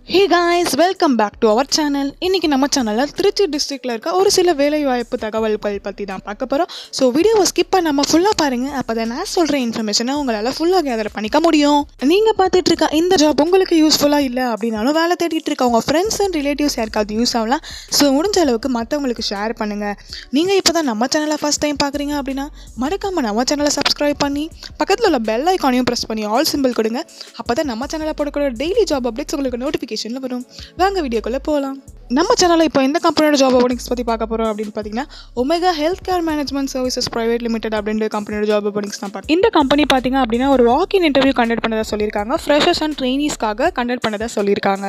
hey guys welcome back to our channel இன்றைக்கி நம்ம சேனலில் திருச்சி டிஸ்ட்ரிக்டில் இருக்க ஒரு சில வேலைவாய்ப்பு தகவல்கள் பற்றி தான் பார்க்க போகிறோம் ஸோ வீடியோவை ஸ்கிப் பண்ணாமல் ஃபுல்லாக பாருங்கள் அப்போ தான் நான் சொல்கிற இன்ஃபர்மேஷனை உங்களால் ஃபுல்லாக கேதர் பண்ணிக்க முடியும் நீங்கள் பார்த்துட்டு இருக்க இந்த ஜாப் உங்களுக்கு யூஸ்ஃபுல்லாக இல்லை அப்படின்னாலும் வேலை தேடிட்டு இருக்க உங்கள் ஃப்ரெண்ட்ஸ் அண்ட் ரிலேட்டிவ்ஸ் யாருக்காவது யூஸ் ஆகலாம் ஸோ முடிஞ்ச அளவுக்கு மற்றவங்களுக்கு ஷேர் பண்ணுங்கள் நீங்கள் இப்போ தான் நம்ம சேனலை ஃபஸ்ட் டைம் பார்க்குறீங்க அப்படின்னா மறக்காமல் நம்ம சேனலை சப்ஸ்கிரைப் பண்ணி பக்கத்தில் உள்ள பெல் ஐக்கானையும் ப்ரெஸ் பண்ணி ஆல் சிம்பிள் கொடுங்க அப்போ தான் நம்ம சேனலில் போடக்கூடிய டெய்லி ஜாப் அப்டேட்ஸ் உங்களுக்கு நோட்டிஃபிகேஷனில் வரும் வாங்க வீடியோக்குள்ளே போகலாம் நம்ம சேனலில் இப்போ எந்த கம்பெனியோட ஜாப் ஓப்பனிங்ஸ் பற்றி பார்க்க போகிறோம் அப்படின்னு பார்த்தீங்கன்னா Omega health care management services private limited அப்படின்ற கம்பெனியோட ஜாப் ஓப்பனிங்ஸ் தான் பார்க்க இந்த கம்பெனி பார்த்தீங்க அப்படின்னா ஒரு வாக் இன் இன்டர்வியூ கண்டக்ட் பண்ணதா சொல்லியிருக்காங்க ஃப்ரெஷர்ஸ் அண்ட் ட்ரெயினிஸ்க்காக கண்டக்ட் பண்ணதா சொல்லியிருக்காங்க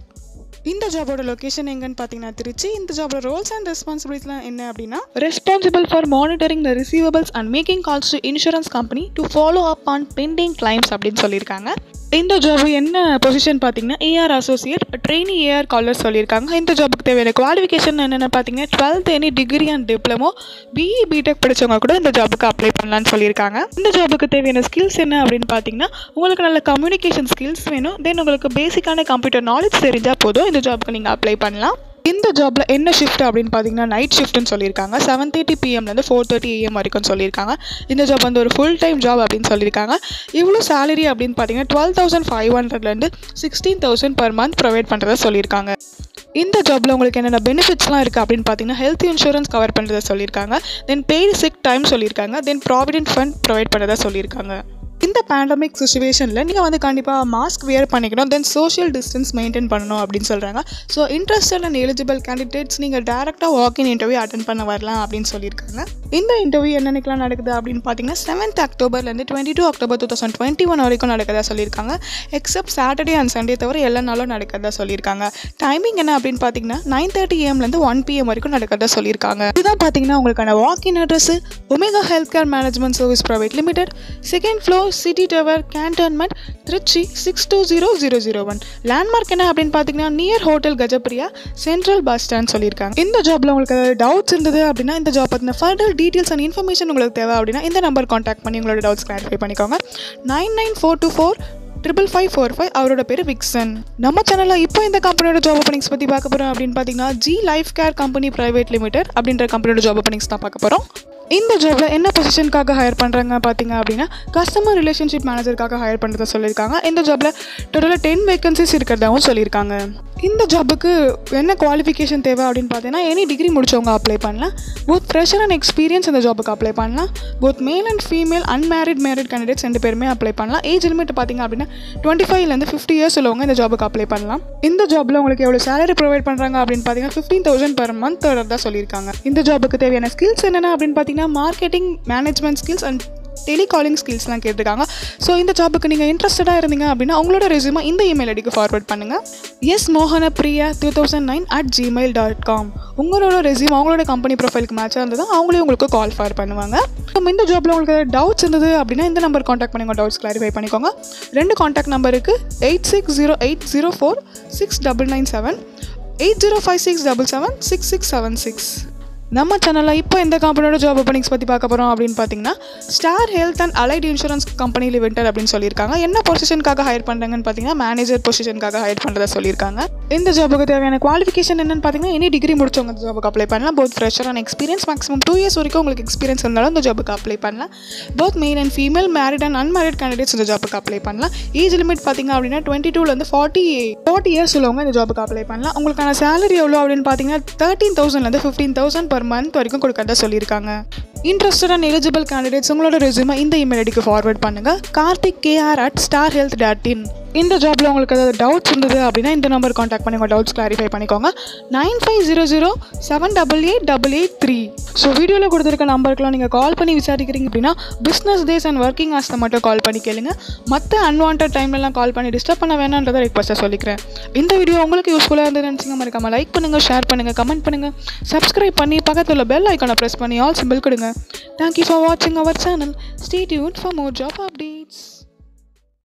இந்த ஜாபோட லொகேஷன் எங்கன்னு பார்த்தீங்கன்னா திருச்சி இந்த ஜாபோட ரோல்ஸ் அண்ட் ரெஸ்பான்சிபிலிட்டிஸ்லாம் என்ன அப்படின்னா responsible for monitoring the receivables and making calls to insurance company to follow up on pending claims அப்படின்னு சொல்லியிருக்காங்க இந்த ஜாப் என்ன பொசிஷன் பார்த்தீங்கன்னா AR associate trainee AR caller சொல்லியிருக்காங்க இந்த ஜாபுக்கு தேவையான குவாலிஃபிகேஷன் என்னென்ன பார்த்தீங்கன்னா twelfth any degree and diploma BE B Tech படித்தவங்க கூட இந்த ஜாபுக்கு அப்ளை பண்ணலான்னு சொல்லியிருக்காங்க இந்த ஜாபுக்கு தேவையான ஸ்கில்ஸ் என்ன அப்படின்னு பார்த்தீங்கன்னா உங்களுக்கு நல்ல கம்யூனிகேஷன் ஸ்கில்ஸ் வேணும் தென் உங்களுக்கு பேசிக்கான கம்ப்யூட்டர் நாலேஜ் தெரிஞ்சால் போதும் இந்த ஜாபுக்கு நீங்கள் அப்ளை பண்ணலாம் இந்த ஜாப்பில் என்ன ஷிஃப்ட் அப்படின்னு பார்த்தீங்கன்னா நைட் ஷிஃப்ட்னு சொல்லியிருக்காங்க செவன் தேர்ட்டி பிஎம்லேருந்து ஃபோர் தேர்ட்டி ஏஎம் வரைக்கும் சொல்லியிருக்காங்க இந்த ஜாப் வந்து ஒரு ஃபுல் டைம் ஜாப் அப்படின்னு சொல்லியிருக்காங்க இவ்வளோ சேலரி அப்படின்னு பார்த்தீங்கன்னா டுவெல் தௌசண்ட் ஃபைவ் ஹண்ட்ரட்லேருந்து sixteen thousand per month provide பண்ணுறதா சொல்லியிருக்காங்க இந்த ஜாப்பில் உங்களுக்கு என்னென்ன பெனிஃபிட்ஸ்லாம் இருக்குது அப்படின்னு பார்த்தீங்கன்னா ஹெல்த் இன்சூரன்ஸ் கவர் பண்ணுறதா சொல்லியிருக்காங்க தென் பெய்டு சிக் டைம் சொல்லியிருக்காங்க தென் ப்ராவிடென்ட் ஃபண்ட் ப்ரொவைட் பண்ணுறதா சொல்லியிருக்காங்க இந்த பேண்டமிக் சுச்சுவேஷனில் நீங்கள் வந்து கண்டிப்பாக மாஸ்க் வியர் பண்ணிக்கணும் தென் சோஷியல் டிஸ்டன்ஸ் மெயின்டைன் பண்ணணும் அப்படின்னு சொல்கிறாங்க so interested and eligible candidates நீங்கள் டேரெக்டாக வாக்கின் இன்டர்வியூ அட்டன் பண்ண வரலாம் அப்படின்னு சொல்லியிருக்காங்க இந்த இன்டர்வியூ என்னென்னக்கெலாம் நடக்குது அப்படின்னு பார்த்தீங்கன்னா செவன்த் அக்டோபர்லேருந்து twenty two October two thousand twenty one வரைக்கும் நடக்கிறதா சொல்லியிருக்காங்க எக்ஸப்ட் சாட்டர்டே அண்ட் சண்டே தவிர எல்லா நாளும் நடக்கிறதா சொல்லியிருக்காங்க டைமிங் என்ன அப்படின்னு பார்த்தீங்கன்னா நைன் தேர்ட்டி ஏஎம்லேருந்து ஒன் பிஎம் வரைக்கும் நடக்கிறதா சொல்லியிருக்காங்க இதுதான் பார்த்தீங்கன்னா உங்களுக்கான walk in address Omega health care management service private limited second floor city tower cantonment Trichy six two zero zero zero one landmark என்ன அப்படின்னு பார்த்தீங்கன்னா near hotel Gajapriya central bus stand சொல்லியிருக்காங்க இந்த ஜாப்பில் உங்களுக்கு ஏதாவது டவுட்ஸ் இருந்தது அப்படின்னா இந்த ஜாப் பற்றின ஃபர்தர் டீட்டெயில்ஸ் அண்ட் இன்ஃபர்மேஷன் உங்களுக்கு தேவை அப்படின்னா இந்த நம்பர் காண்டாக்ட் பண்ணி உங்களோட டவுட்ஸ் கிளாரிஃபை பண்ணிக்கோங்க nine nine four two four triple five four five அவரோட பேர் விக்சன் நம்ம சேனலில் இப்போ இந்த கம்பெனியோட ஜாப் ஓப்பனிங்ஸ் பற்றி பார்க்க போகிறோம் அப்படின்னு பார்த்தீங்கன்னா G life care company private limited அப்படின்ற கம்பெனியோட ஜாப் ஓப்பனிங்ஸ் தான் பார்க்க போகிறோம் இந்த ஜாப்பில் என்ன பொசிஷனுக்காக ஹையர் பண்ணுறாங்க பார்த்தீங்க அப்படின்னா கஸ்டமர் ரிலேஷன்ஷிப் மேனேஜருக்காக ஹையர் பண்ணுறதா சொல்லியிருக்காங்க இந்த ஜாப்பில் டோட்டலாக டென் வேகன்சிஸ் இருக்கிறதாவும் சொல்லியிருக்காங்க இந்த ஜாபுக்கு என்ன குவாலிஃபிகேஷன் தேவை அப்படின்னு பார்த்தீங்கன்னா எனி டிகிரி முடிச்சவங்க அப்ளை பண்ணலாம் போத் ஃப்ரெஷர் அண்ட் எக்ஸ்பீரியன்ஸ் இந்த ஜாபுக்கு அப்ளை பண்ணலாம் both male and female unmarried married candidates ரெண்டு பேருமே அப்ளை பண்ணலாம் ஏஜ் லிமிட் பார்த்தீங்க அப்படின்னா டுவெண்ட்டி ஃபைவ்லேருந்து ஃபிஃப்டி இயர்ஸ் உள்ளவங்க இந்த ஜாபுக்கு அப்ளை பண்ணலாம் இந்த ஜாபில் உங்களுக்கு எவ்வளோ சேலரி ப்ரொவைட் பண்ணுறாங்க அப்படின்னு பார்த்தீங்கன்னா ஃபிஃப்டீன் தௌசண்ட் பர் மந்த் தான் சொல்லியிருக்காங்க இந்த ஜாபுக்கு தேவையான ஸ்கில்ஸ் என்னென்ன அப்படின்னு பார்த்தீங்கன்னா marketing management skills and telecalling ஸ்கில்ஸ்லாம் கேட்டிருக்காங்க ஸோ இந்த ஜாபுக்கு நீங்கள் இன்ட்ரெஸ்டடாக இருந்தீங்க அப்படின்னா உங்களோட ரெசியூமை இந்த இமெயில் ஐடிக்கு ஃபார்வர்ட் பண்ணுங்கள் எஸ் மோகன Priya two thousand nine at Gmail dot com உங்களோட ரெசியூம் அவங்களோட கம்பெனி ப்ரொஃபைலுக்கு மேட்சாக இருந்தது அவங்களே உங்களுக்கு கால் ஃபார் பண்ணுவாங்க இந்த ஜாப்பில் உங்களுக்கு டவுட்ஸ் இருந்தது அப்படின்னா இந்த நம்பர் காண்டாக்ட் பண்ணி உங்கள் டவுட்ஸ் கிளாரிஃபை பண்ணிக்கோங்க ரெண்டு காண்டாக்ட் நம்பருக்கு eight six zero eight zero four six double nine seven eight zero five six double seven six six seven six நம்ம சேனலில் இப்போ இந்த கம்பெனியோட ஜாப் ஓப்பனிங்ஸ் பற்றி பார்க்க போகிறோம் அப்படின்னு பார்த்தீங்கன்னா Star Health and allied insurance company limited அப்படின்னு சொல்லியிருக்காங்க என்ன பொசிஷனுக்காக ஹையர் பண்ணுறாங்கன்னு பார்த்தீங்கன்னா மேனேஜர் பொசிஷனுக்காக ஹையர் பண்ணுறதா சொல்லியிருக்காங்க இந்த ஜாபுக்கு தேவையான குவாலிஃபிகேஷன் என்னன்னு பார்த்தீங்கன்னா எனி டிகிரி முடிச்சவங்க இந்த ஜாபுக்கு அப்ளை பண்ணலாம் both fresher and experience maximum two years வரைக்கும் உங்களுக்கு எக்ஸ்பீரியன்ஸ் இருந்தாலும் இந்த ஜாபுக்கு அப்ளை பண்ணலாம் both male and female married and unmarried candidates இந்த ஜாபுக்கு அப்ளை பண்ணலாம் ஏஜ் லிமிட் பார்த்தீங்க அப்படின்னா டுவெண்ட்டி டூலேருந்து ஃபார்ட்டி ஃபார்ட்டி இயர்ஸ் உள்ளவங்க இந்த ஜாபுக்கு அப்ளை பண்ணலாம் உங்களுக்கான சேலரி எவ்வளோ அப்படின்னு பார்த்தீங்கன்னா தேர்ட்டீன் தௌசண்ட்லேருந்து ஃபிஃப்டீன் தௌசண்ட் பர் மந்த் வரைக்கும் கொடுக்கறதா சொல்லியிருக்காங்க இன்ட்ரெஸ்டட் அண்ட் எலிஜிபிள் கேண்டிடேட்ஸ் உங்களோட ரெசியூமை இந்த இமெயில் ஐடிக்கு ஃபார்வர்ட் பண்ணுங்கள் Karthik KR at Star Health dot in இந்த ஜாப்பில் உங்களுக்கு ஏதாவது டவுட்ஸ் இருந்தது அப்படின்னா இந்த நம்பர் காண்டாக்ட் பண்ணி உங்கள் டவுட்ஸ் கிளாரிஃபை பண்ணிக்கோங்க nine five zero zero seven double eight double eight three so வீடியோவில் கொடுத்துருக்க நம்பருக்குலாம் நீங்கள் கால் பண்ணி விசாரிக்கிறீங்க அப்படின்னா பிஸ்னஸ் டேஸ் அண்ட் ஒர்க்கிங் ஹார்ஸை மட்டும் கால் பண்ணி கேளுங்க மற்ற அன்வான்ட் டைம்லலாம் கால் பண்ணி டிஸ்டர்ப் பண்ண வேணான்றதை ரெக்வஸ்ட்டாக சொல்லிக்கிறேன் இந்த வீடியோ உங்களுக்கு யூஸ்ஃபுல்லாக இருந்தது நினச்சிங்க மறக்காமல் லைக் பண்ணுங்கள் ஷேர் பண்ணுங்கள் கமெண்ட் பண்ணுங்கள் சப்ஸ்கிரைப் பண்ணி பக்கத்தில் உள்ள பெல் ஐக்கானை ப்ரெஸ் பண்ணி ஆல் சிம்பிள் கொடுங்க தேங்க்யூ ஃபார் வாட்சிங் our channel stay tuned for more job updates